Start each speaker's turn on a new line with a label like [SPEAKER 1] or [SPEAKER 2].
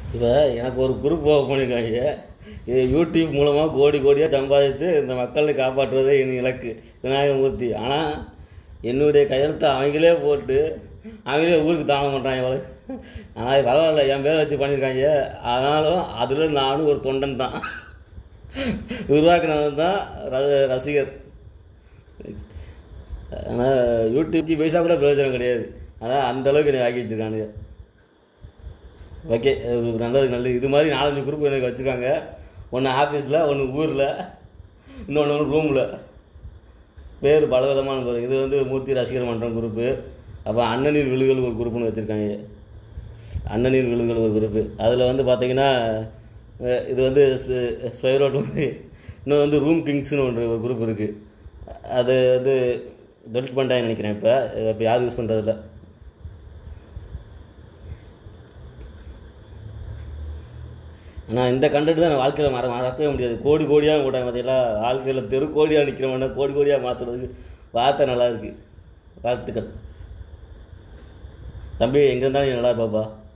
[SPEAKER 1] இப்போ எனக்கு ஒரு குரூப் ஓப்பன் பண்ணியிருக்காங்க இது யூடியூப் மூலமாக கோடி கோடியாக சம்பாதித்து இந்த மக்களை காப்பாற்றுவதே என் இலக்கு விநாயகமூர்த்தி ஆனால் என்னுடைய கையெழுத்தை அவங்களே போட்டு அவங்களே ஊருக்கு தானம் பண்ணுறாங்க இவ்வளோ ஆனால் பரவாயில்ல என் பேரை வச்சு பண்ணியிருக்காங்க ஆனாலும் அதில் நானும் ஒரு தொண்டன் தான் உருவாக்குனவன் தான் ர- ரசிகர் ஆனால் யூடியூப் பைசா கூட பிரயோஜனம் கிடையாது ஆனால் அந்த அளவுக்கு என்னை ஆக்கி வச்சிருக்கானுங்க ஓகே அது நல்லது நல்லது இது மாதிரி நாலஞ்சு குரூப் எனக்கு வச்சுருக்காங்க ஒன்று ஆஃபீஸில் ஒன்று ஊரில் இன்னொன்று ஒன்று ரூமில் பேர் பலவிதமான பேர் இது வந்து மூர்த்தி ரசிகர் மன்றம் குரூப்பு அப்போ அண்ணனின் விழுகள் ஒரு குரூப்னு வச்சுருக்காங்க அண்ணனின் விழுகள் ஒரு குரூப்பு அதில் வந்து பார்த்தீங்கன்னா அஹ், இது வந்து ஸ்பைரோட் வந்து இன்னும் வந்து ரூம் கிங்ஸ்னு ஒன்று ஒரு குரூப் இருக்குது அது வந்து டெலிட் பண்ணிட்டாங்கன்னு நினைக்கிறேன் இப்போ இப்போ யாரும் யூஸ் பண்ணுறதில்ல ஆனால் இந்த கண்டென்ட் தான் நான் வாழ்க்கையில் மற மறக்கவே முடியாது கோடி கோடியாக கூட பார்த்தீங்களா வாழ்க்கையில் தெரு கோடியாக நிற்கிறவன கோடி கோடியாக மாற்றுறதுக்கு வார்த்தை நல்லா இருக்கு வாழ்த்துக்கள் தம்பி எங்கே இருந்தாலும் நீ நல்லா இருப்பாப்பா